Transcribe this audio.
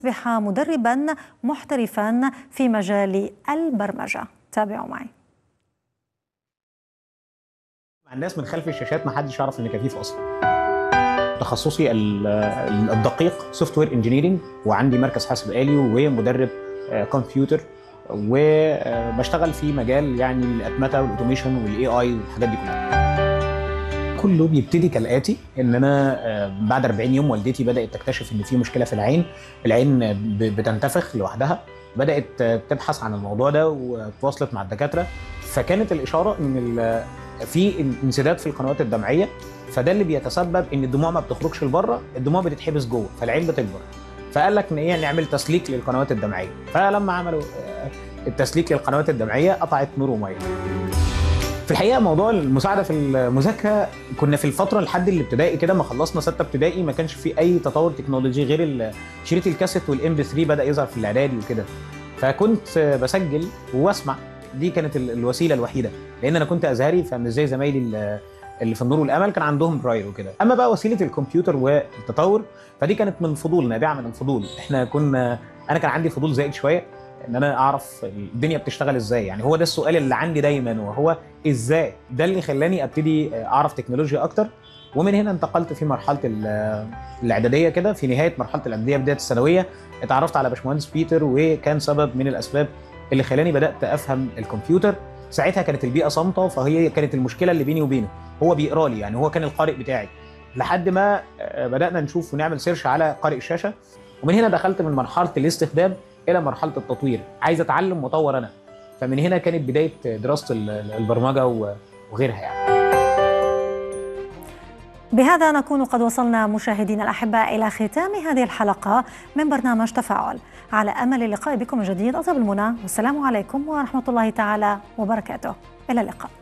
أصبح مدربا محترفا في مجال البرمجة تابعوا معي مع الناس من خلف الشاشات ما حدش يعرف ان كفيف اصلا تخصصي الدقيق سوفت وير انجينيرنج وعندي مركز حاسب آلي ومدرب كمبيوتر وبشتغل في مجال يعني الاتمته والاوتوميشن والاي اي والحاجات دي كلها كله بيبتدي كالاتي ان انا بعد 40 يوم والدتي بدات تكتشف ان في مشكله في العين العين بتنتفخ لوحدها بدات تبحث عن الموضوع ده وتواصلت مع الدكاتره فكانت الاشاره ان في انسداد في القنوات الدمعيه فده اللي بيتسبب ان الدموع ما بتخرجش لبره الدموع بتتحبس جوه فالعين بتكبر فقال لك ان ايه نعمل تسليك للقنوات الدمعيه فلما عملوا التسليك للقنوات الدمعيه قطعت نور وميه في الحقيقه موضوع المساعده في المذاكره كنا في الفتره لحد الابتدائي كده ما خلصنا سته ابتدائي ما كانش في اي تطور تكنولوجي غير شريط الكاسيت والام بي 3 بدا يظهر في الاعدادي وكده فكنت بسجل واسمع دي كانت الوسيله الوحيده لان انا كنت ازهري فمش زي زمايلي اللي في النور والامل كان عندهم براير وكده اما بقى وسيله الكمبيوتر والتطور فدي كانت من فضول نابعه من الفضول احنا كنا انا كان عندي فضول زائد شويه ان انا اعرف الدنيا بتشتغل ازاي يعني هو ده السؤال اللي عندي دايما وهو ازاي ده اللي خلاني ابتدي اعرف تكنولوجيا اكتر ومن هنا انتقلت في مرحله الاعداديه كده في نهايه مرحله الاعداديه بدايه الثانويه اتعرفت على باشمهندس بيتر وكان سبب من الاسباب اللي خلاني بدات افهم الكمبيوتر ساعتها كانت البيئه صامته فهي كانت المشكله اللي بيني وبينه هو بيقرا لي يعني هو كان القارئ بتاعي لحد ما بدانا نشوف ونعمل سيرش على قارئ الشاشه ومن هنا دخلت من مرحله الاستخدام الى مرحله التطوير عايز اتعلم واطور انا فمن هنا كانت بدايه دراسه البرمجه وغيرها يعني بهذا نكون قد وصلنا مشاهدينا الاحباء الى ختام هذه الحلقه من برنامج تفاعل على امل اللقاء بكم من جديد اطيب المنى والسلام عليكم ورحمه الله تعالى وبركاته الى اللقاء